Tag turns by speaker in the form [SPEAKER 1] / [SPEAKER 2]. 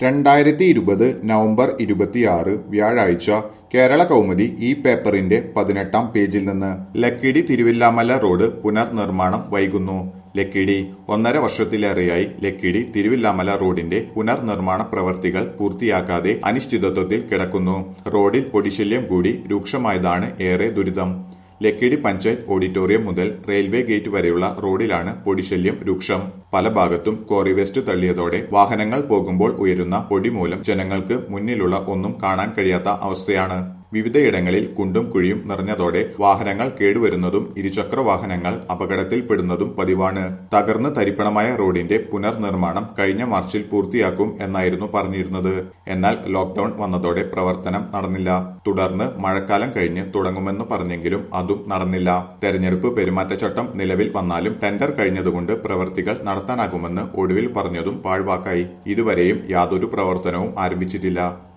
[SPEAKER 1] രണ്ടായിരത്തി ഇരുപത് നവംബർ ഇരുപത്തിയാറ് വ്യാഴാഴ്ച കേരള കൗമുദി ഈ പേപ്പറിന്റെ പതിനെട്ടാം പേജിൽ നിന്ന് ലക്കിടി തിരുവില്ലാമല റോഡ് പുനർനിർമ്മാണം വൈകുന്നു ലക്കിടി ഒന്നര വർഷത്തിലേറെയായി ലക്കിടി തിരുവില്ലാമല റോഡിന്റെ പുനർനിർമ്മാണ പ്രവർത്തികൾ പൂർത്തിയാക്കാതെ അനിശ്ചിതത്വത്തിൽ കിടക്കുന്നു റോഡിൽ പൊടിശല്യം കൂടി രൂക്ഷമായതാണ് ഏറെ ദുരിതം ലക്കിടി പഞ്ചായത്ത് ഓഡിറ്റോറിയം മുതൽ റെയിൽവേ ഗേറ്റ് വരെയുള്ള റോഡിലാണ് പൊടിശല്യം രൂക്ഷം പല ഭാഗത്തും കോറി വേസ്റ്റ് തള്ളിയതോടെ വാഹനങ്ങൾ പോകുമ്പോൾ ഉയരുന്ന പൊടി മൂലം ജനങ്ങൾക്ക് മുന്നിലുള്ള ഒന്നും കാണാൻ കഴിയാത്ത അവസ്ഥയാണ് വിവിധയിടങ്ങളിൽ കുണ്ടും കുഴിയും നിറഞ്ഞതോടെ വാഹനങ്ങൾ കേടുവരുന്നതും ഇരുചക്ര വാഹനങ്ങൾ അപകടത്തിൽപ്പെടുന്നതും പതിവാണ് തകർന്ന് തരിപ്പണമായ റോഡിന്റെ പുനർനിർമ്മാണം കഴിഞ്ഞ മാർച്ചിൽ പൂർത്തിയാക്കും എന്നായിരുന്നു പറഞ്ഞിരുന്നത് എന്നാൽ ലോക്ഡൌൺ വന്നതോടെ പ്രവർത്തനം നടന്നില്ല തുടർന്ന് മഴക്കാലം കഴിഞ്ഞ് തുടങ്ങുമെന്ന് പറഞ്ഞെങ്കിലും അതും നടന്നില്ല തെരഞ്ഞെടുപ്പ് പെരുമാറ്റച്ചട്ടം നിലവിൽ വന്നാലും ടെൻഡർ കഴിഞ്ഞതുകൊണ്ട് പ്രവർത്തികൾ നടത്താനാകുമെന്ന് ഒടുവിൽ പറഞ്ഞതും പാഴ്വാക്കായി ഇതുവരെയും യാതൊരു പ്രവർത്തനവും ആരംഭിച്ചിട്ടില്ല